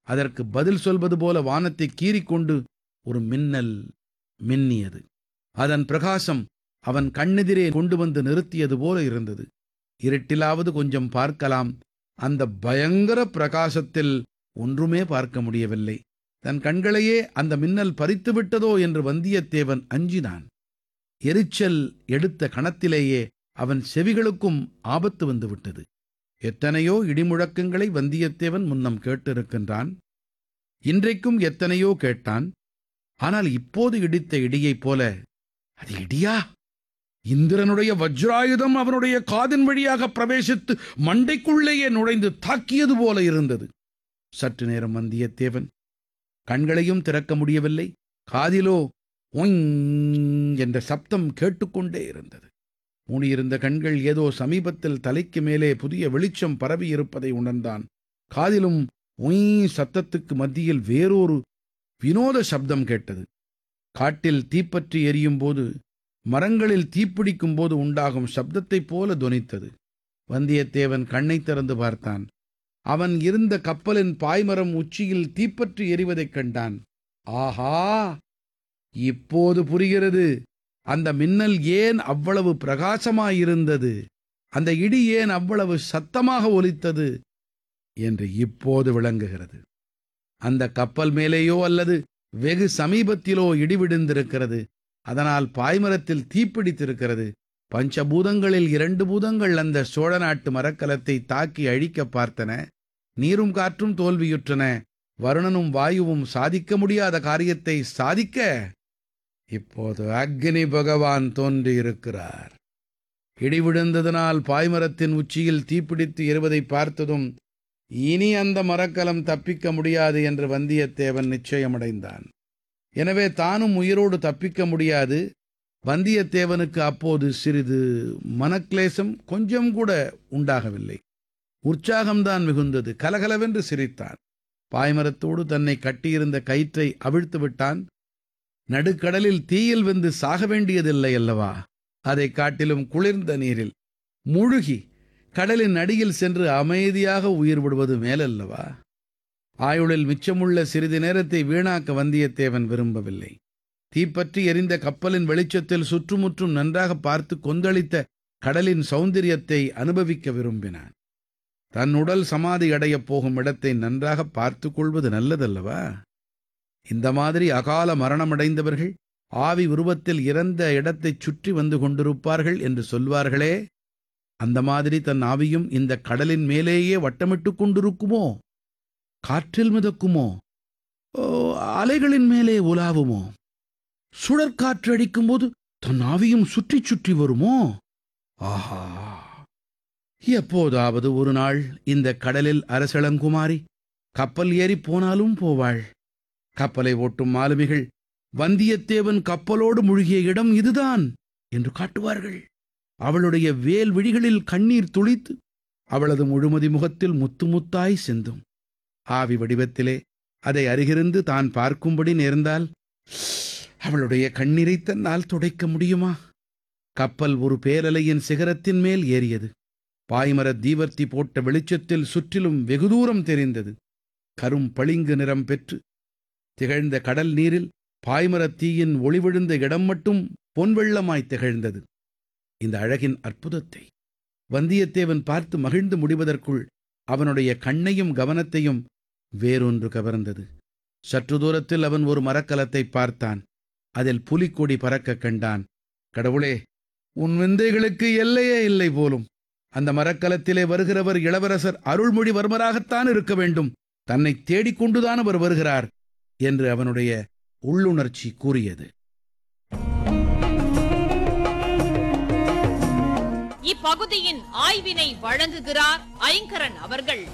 அதற்கு பதில் சொல்வது போல வானத்தை கீறிக்கொண்டு ஒரு மின்னல் மின்னியது அதன் பிரகாசம் அவன் கண்ணெதிரே கொண்டு வந்து நிறுத்தியது போல இருந்தது இருட்டிலாவது கொஞ்சம் பார்க்கலாம் அந்த பயங்கர பிரகாசத்தில் ஒன்றுமே பார்க்க முடியவில்லை தன் கண்களையே அந்த மின்னல் பறித்து விட்டதோ என்று வந்தியத்தேவன் அஞ்சினான் எரிச்சல் எடுத்த கணத்திலேயே அவன் செவிகளுக்கும் ஆபத்து வந்து விட்டது எத்தனையோ இடிமுழக்கங்களை வந்தியத்தேவன் முன்னம் கேட்டிருக்கின்றான் இன்றைக்கும் எத்தனையோ கேட்டான் ஆனால் இப்போது இடித்த இடியைப் போல அது இடியா இந்திரனுடைய வஜ்ராயுதம் அவனுடைய காதின் வழியாக பிரவேசித்து மண்டைக்குள்ளேயே நுழைந்து தாக்கியது போல இருந்தது சற்று நேரம் வந்தியத்தேவன் கண்களையும் திறக்க முடியவில்லை காதிலோ ஒங் என்ற சப்தம் கேட்டுக்கொண்டே இருந்தது மூடியிருந்த கண்கள் ஏதோ சமீபத்தில் தலைக்கு மேலே புதிய வெளிச்சம் பரவி இருப்பதை உணர்ந்தான் காதிலும் ஒய் சத்தத்துக்கு மத்தியில் வேறொரு வினோத சப்தம் கேட்டது காட்டில் தீப்பற்றி எரியும் போது மரங்களில் தீப்பிடிக்கும் போது உண்டாகும் சப்தத்தைப் போல தொனித்தது வந்தியத்தேவன் கண்ணை திறந்து பார்த்தான் அவன் இருந்த கப்பலின் பாய்மரம் உச்சியில் தீப்பற்றி எரிவதைக் கண்டான் ஆஹா இப்போது புரிகிறது அந்த மின்னல் ஏன் அவ்வளவு பிரகாசமாயிருந்தது அந்த இடி ஏன் அவ்வளவு சத்தமாக ஒலித்தது என்று இப்போது விளங்குகிறது அந்த கப்பல் மேலேயோ அல்லது வெகு சமீபத்திலோ இடி விழுந்திருக்கிறது அதனால் பாய்மரத்தில் தீப்பிடித்திருக்கிறது பஞ்சபூதங்களில் இரண்டு பூதங்கள் அந்த சோழ நாட்டு மரக்கலத்தை தாக்கி அழிக்க பார்த்தன நீரும் காற்றும் தோல்வியுற்றன வருணனும் வாயுவும் சாதிக்க முடியாத காரியத்தை சாதிக்க இப்போது அக்னி பகவான் தோன்றியிருக்கிறார் இடி விழுந்ததனால் பாய்மரத்தின் உச்சியில் தீப்பிடித்து எரிவதை பார்த்ததும் இனி அந்த மரக்கலம் தப்பிக்க முடியாது என்று வந்தியத்தேவன் நிச்சயமடைந்தான் எனவே தானும் உயிரோடு தப்பிக்க முடியாது வந்தியத்தேவனுக்கு அப்போது சிறிது மனக்லேசம் கொஞ்சம் கூட உண்டாகவில்லை உற்சாகம்தான் மிகுந்தது கலகலவென்று சிரித்தான் பாய்மரத்தோடு தன்னை கட்டியிருந்த கயிற்றை அவிழ்த்து விட்டான் நடுக்கடலில் தீயில் வெந்து சாக வேண்டியதில்லை அல்லவா அதைக் காட்டிலும் குளிர்ந்த நீரில் முழுகி கடலின் அடியில் சென்று அமைதியாக உயிர் விடுவது மேலல்லவா ஆயுளில் மிச்சமுள்ள சிறிது நேரத்தை வீணாக்க வந்தியத்தேவன் விரும்பவில்லை தீப்பற்றி எரிந்த கப்பலின் வெளிச்சத்தில் சுற்றுமுற்றும் நன்றாக பார்த்து கொந்தளித்த கடலின் சௌந்தரியத்தை அனுபவிக்க விரும்பினான் தன் உடல் சமாதி அடையப் போகும் இடத்தை நன்றாக பார்த்து கொள்வது நல்லதல்லவா இந்த மாதிரி அகால மரணமடைந்தவர்கள் ஆவி உருவத்தில் இறந்த இடத்தைச் சுற்றி வந்து கொண்டிருப்பார்கள் என்று சொல்வார்களே அந்த மாதிரி தன் ஆவியும் இந்த கடலின் மேலேயே வட்டமிட்டுக் கொண்டிருக்குமோ காற்றில் மிதக்குமோ ஓ, அலைகளின் மேலே உலாவுமோ சுழற்காற்று அடிக்கும்போது தன் ஆவியும் சுற்றி சுற்றி வருமோ ஆஹா எப்போதாவது ஒரு நாள் இந்த கடலில் அரசளங்குமாரி கப்பல் ஏறி போனாலும் போவாள் கப்பலை ஓட்டும் மாலுமிகள் வந்தியத்தேவன் கப்பலோடு முழுகிய இடம் இதுதான் என்று காட்டுவார்கள் அவளுடைய வேல் விழிகளில் கண்ணீர் துளித்து அவளது முழுமதி முகத்தில் முத்து முத்தாய் சிந்தும் ஆவி வடிவத்திலே அதை அருகிருந்து தான் பார்க்கும்படி நேர்ந்தால் அவளுடைய கண்ணீரை தன்னால் துடைக்க முடியுமா கப்பல் ஒரு பேரலையின் சிகரத்தின் மேல் ஏறியது பாய்மர தீவர்த்தி போட்ட வெளிச்சத்தில் சுற்றிலும் வெகு தூரம் தெரிந்தது கரும் பளிங்கு நிறம் பெற்று திகழ்ந்த கடல் நீரில் பாய்மரத் தீயின் ஒளி விழுந்த இடம் மட்டும் பொன்வெள்ளமாய் திகழ்ந்தது இந்த அழகின் அற்புதத்தை வந்தியத்தேவன் பார்த்து மகிழ்ந்து முடிவதற்குள் அவனுடைய கண்ணையும் கவனத்தையும் வேறொன்று கவர்ந்தது சற்று தூரத்தில் அவன் ஒரு மரக்கலத்தை பார்த்தான் அதில் புலிக்கொடி பறக்கக் கண்டான் கடவுளே உன் விந்தைகளுக்கு எல்லையே இல்லை போலும் அந்த மரக்கலத்திலே வருகிறவர் இளவரசர் அருள்மொழிவர்மராகத்தான் இருக்க வேண்டும் தன்னை தேடிக்கொண்டுதான் அவர் வருகிறார் என்று அவனுடைய உள்ளுணர்ச்சி கூறியது இப்பகுதியின் ஆய்வினை வழங்குகிறார் ஐங்கரன் அவர்கள்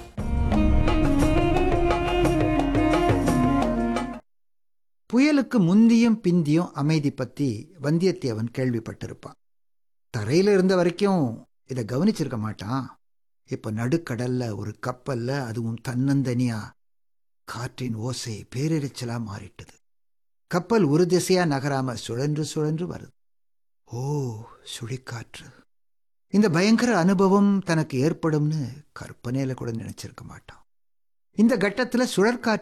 புயலுக்கு முந்தியும் பிந்தியும் அமைதி பத்தி வந்தியத்தேவன் கேள்விப்பட்டிருப்பான் தரையில இருந்த வரைக்கும் இதை கவனிச்சிருக்க மாட்டான் இப்ப நடுக்கடல்ல ஒரு கப்பல்ல அதுவும் தன்னந்தனியா காற்றின் ஓசை பேரிரைச்சலா மாறிட்டது கப்பல் ஒரு திசையா நகராம சுழன்று சுழன்று வருது ஓ சுழிக்காற்று இந்த பயங்கர அனுபவம் தனக்கு ஏற்படும்னு கற்பனையில கூட நினைச்சிருக்க மாட்டான் இந்த கட்டத்துல சுழற்காற்று